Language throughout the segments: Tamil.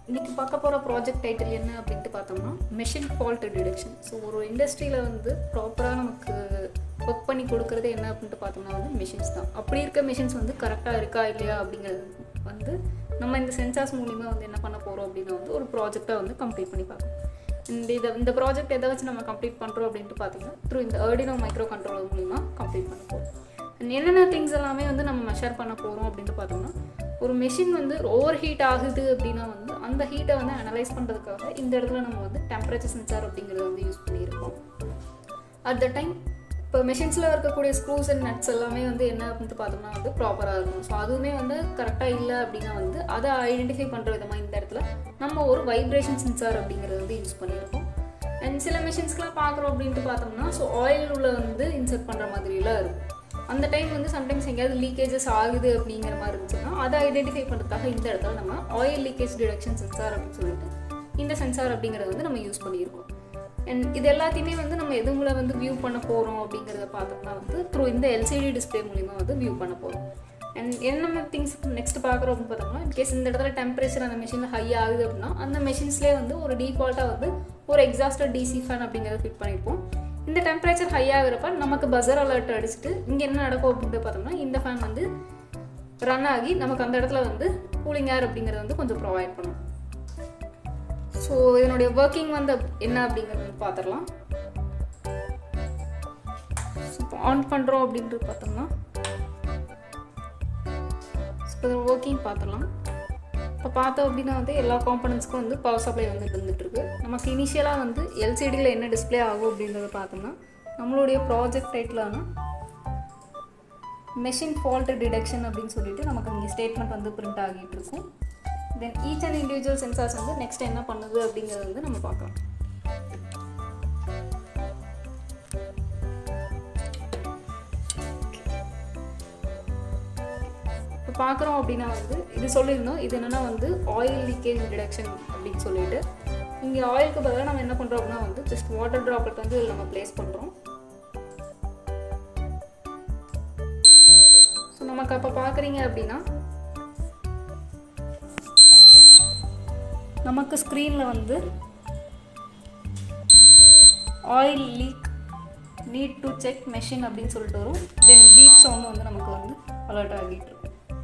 இன்னைக்கு பார்க்க போகிற ப்ராஜெக்ட் டைட்டில் என்ன அப்படின்ட்டு பார்த்தோம்னா மெஷின் ஃபால்ட் டிடெக்ஷன் ஸோ ஒரு இண்டஸ்ட்ரியில் வந்து ப்ராப்பராக நமக்கு ஒர்க் பண்ணி கொடுக்குறது என்ன அப்படின்ட்டு பார்த்தோம்னா வந்து மிஷின்ஸ் தான் அப்படி இருக்க மிஷின்ஸ் வந்து கரெக்டாக இருக்கா இல்லையா அப்படிங்கிறது வந்து நம்ம இந்த சென்சார்ஸ் மூலிமா வந்து என்ன பண்ண போகிறோம் அப்படின்னா வந்து ஒரு ப்ராஜெக்டாக வந்து கம்ப்ளீட் பண்ணி பார்க்கணும் இந்த இதை இந்த ப்ராஜெக்ட் எதை வச்சு நம்ம கம்ப்ளீட் பண்ணுறோம் அப்படின்ட்டு பார்த்தோம்னா த்ரூ இந்த ஏர்டினோ மைக்ரோ கண்ட்ரோலர் மூலிமா கம்ப்ளீட் பண்ண போகிறோம் And என்னென்ன திங்ஸ் எல்லாமே வந்து நம்ம மெஷர் பண்ண போகிறோம் அப்படின்ட்டு பார்த்தோம்னா ஒரு மெஷின் வந்து ஓவர் ஹீட் ஆகுது அப்படின்னா வந்து அந்த ஹீட்டை வந்து அனலைஸ் பண்ணுறதுக்காக இந்த இடத்துல நம்ம வந்து டெம்பரேச்சர் சென்சார் அப்படிங்கிறத வந்து யூஸ் பண்ணியிருக்கோம் அட் த டைம் இப்போ மெஷின்ஸில் இருக்கக்கூடிய ஸ்க்ரூஸ் அண்ட் நட்ஸ் எல்லாமே வந்து என்ன அப்படின்ட்டு பார்த்தோம்னா வந்து ப்ராப்பராக இருக்கும் ஸோ அதுவுமே வந்து கரெக்டாக இல்லை அப்படின்னா வந்து அதை ஐடென்டிஃபை பண்ணுற விதமாக இந்த இடத்துல நம்ம ஒரு வைப்ரேஷன் சென்சார் அப்படிங்கிறத வந்து யூஸ் பண்ணியிருக்கோம் அண்ட் சில மிஷின்ஸ்க்குலாம் பார்க்குறோம் அப்படின்ட்டு பார்த்தோம்னா ஸோ ஆயில் உள்ள வந்து இன்சர்ட் பண்ணுற மாதிரிலாம் இருக்கும் அந்த டைம் வந்து சம்டைம்ஸ் எங்கேயாவது லீக்கேஜஸ் ஆகுது அப்படிங்கிற மாதிரி இருந்துச்சுன்னா அதை ஐடென்டிஃபை பண்ணுறதுக்காக இந்த இடத்துல நம்ம ஆயில் லீக்கேஜ் டிடெக்ஷன் சென்சார் அப்படின்னு சொல்லிட்டு இந்த சென்சார் அப்படிங்கிறத வந்து நம்ம யூஸ் பண்ணியிருக்கோம் அண்ட் இது எல்லாத்தையுமே வந்து நம்ம எதுவுல வந்து வியூ பண்ண போகிறோம் அப்படிங்கிறத பார்த்தோம்னா வந்து த்ரூ இந்த எல்சிடி டிஸ்பிளே மூலிமா வந்து வியூ பண்ண போகிறோம் அண்ட் என்னென்ன திங்ஸ் நெக்ஸ்ட் பார்க்குறோம் அப்படின்னு பார்த்தோம்னா இன்கேஸ் இந்த இடத்துல டெம்பரேச்சர் அந்த மிஷினில் ஹை ஆகுது அப்படின்னா அந்த மிஷின்ஸ்லேயே வந்து ஒரு டிஃபால்ட்டாக வந்து ஒரு எக்ஸாஸ்டர் டிசி ஃபேன் அப்படிங்கிறத ஃபிட் பண்ணியிருப்போம் இந்த டெம்பரேச்சர் ஹை ஆகுறப்ப நமக்கு பஸர் அலர்ட் அடிச்சுட்டு இங்கே என்ன நடக்கும் அப்படின்ட்டு பார்த்தோம்னா இந்த ஃபேன் வந்து ரன் ஆகி நமக்கு அந்த இடத்துல வந்து கூலிங் ஏர் அப்படிங்கிறத வந்து கொஞ்சம் ப்ரொவைட் பண்ணும் ஸோ இதனுடைய ஒர்க்கிங் வந்து என்ன அப்படிங்கிறது வந்து பார்த்துடலாம் இப்போ ஆன் பண்ணுறோம் அப்படின்றது பார்த்தோம்னா இப்போ இதோட ஒர்க்கிங் பார்த்துடலாம் இப்போ பார்த்தோம் அப்படின்னா வந்து எல்லா காம்பனன்ட்ஸ்க்கும் வந்து பவர் சப்ளை வந்து இருந்துகிட்ருக்கு நமக்கு இனிஷியலாக வந்து எல்சிடியில் என்ன டிஸ்ப்ளே ஆகும் அப்படின்றத பார்த்தோம்னா நம்மளுடைய ப்ராஜெக்ட் டைட்டிலான மெஷின் ஃபால்ட் டிடெக்ஷன் அப்படின்னு சொல்லிட்டு நமக்கு இங்கே ஸ்டேட்மெண்ட் வந்து பிரிண்ட் ஆகிட்டு இருக்கும் then each and individual sensors வந்து நெக்ஸ்ட் என்ன பண்ணுது அப்படிங்கிறத வந்து நம்ம பார்க்கலாம் இப்போ பார்க்குறோம் அப்படின்னா வந்து இது சொல்லியிருந்தோம் இது என்னென்னா வந்து ஆயில் லீக்கேஜ் டிடெக்ஷன் அப்படின்னு சொல்லிட்டு இங்கே ஆயிலுக்கு பதிலாக நம்ம என்ன பண்ணுறோம் அப்படின்னா வந்து ஜஸ்ட் வாட்டர் ட்ராப்லெட் வந்து இதில் நம்ம ப்ளேஸ் பண்ணுறோம் ஸோ நமக்கு அப்போ பார்க்குறீங்க அப்படின்னா நமக்கு ஸ்க்ரீனில் வந்து oil leak need to check machine அப்படின்னு சொல்லிட்டு வரும் தென் பீப் சவுண்ட் வந்து நமக்கு வந்து அலர்ட் ஆகிட்டு இருக்கும்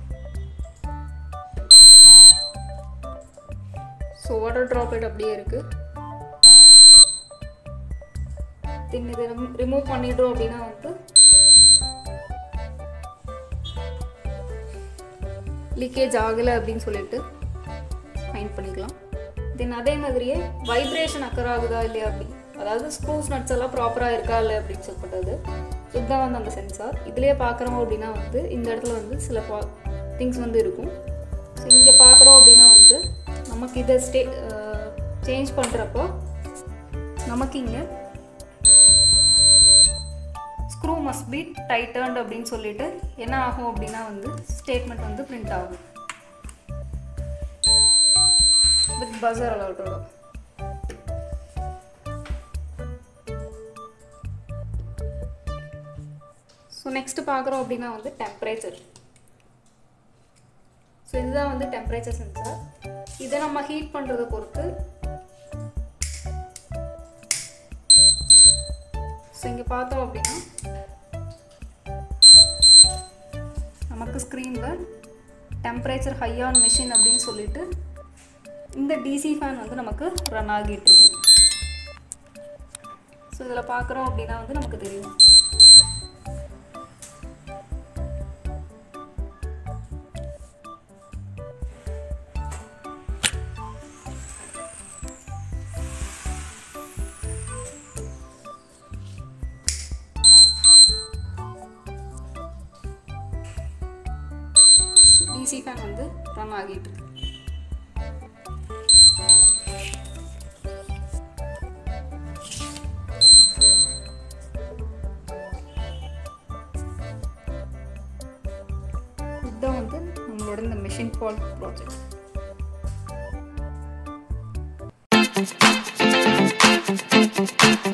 ஸோ வாட்டர் ட்ராப்லெட் அப்படியே இருக்கு தென் இதை ரிமூவ் பண்ணிடுறோம் அப்படின்னா வந்து லீக்கேஜ் ஆகலை அப்படின்னு சொல்லிட்டு ஃபைன் பண்ணிக்கலாம் தென் அதே மாதிரியே வைப்ரேஷன் அக்கர் ஆகுதா இல்லையா அப்படி அதாவது ஸ்க்ரூஸ் நட்ஸ் எல்லாம் ப்ராப்பராக இருக்கா இல்லை அப்படின்னு சொல்லப்பட்டது இதுதான் வந்து அந்த சென்சார் இதுலேயே பார்க்குறோம் அப்படின்னா வந்து இந்த இடத்துல வந்து சில பா திங்ஸ் வந்து இருக்கும் ஸோ இங்கே பார்க்குறோம் அப்படின்னா வந்து நமக்கு இதை ஸ்டே சேஞ்ச் பண்ணுறப்போ நமக்கு இங்கே ஸ்க்ரூ மஸ்ட் பி டைட்டர்ன்ட் அப்படின்னு சொல்லிட்டு என்ன ஆகும் அப்படின்னா வந்து ஸ்டேட்மெண்ட் வந்து பிரிண்ட் ஆகும் வித் பஸர் அலர்ட்டோட ஸோ நெக்ஸ்ட் பார்க்குறோம் அப்படின்னா வந்து டெம்பரேச்சர் ஸோ இதுதான் வந்து டெம்பரேச்சர் சென்சார் இதை நம்ம ஹீட் பண்ணுறதை பொறுத்து ஸோ இங்கே பார்த்தோம் அப்படின்னா நமக்கு ஸ்க்ரீனில் டெம்பரேச்சர் ஹை ஆன் மிஷின் அப்படின்னு சொல்லிட்டு இந்த டிசி ஃபேன் வந்து நமக்கு ரன் ஆகிட்டு இருக்கும் ஸோ இதில் பார்க்குறோம் அப்படின்னா வந்து நமக்கு தெரியும் டிசி ஃபேன் வந்து ரன் ஆகிட்டு இருக்கு இதுதான் வந்து நம்மளோட இந்த machine fault project Thank you.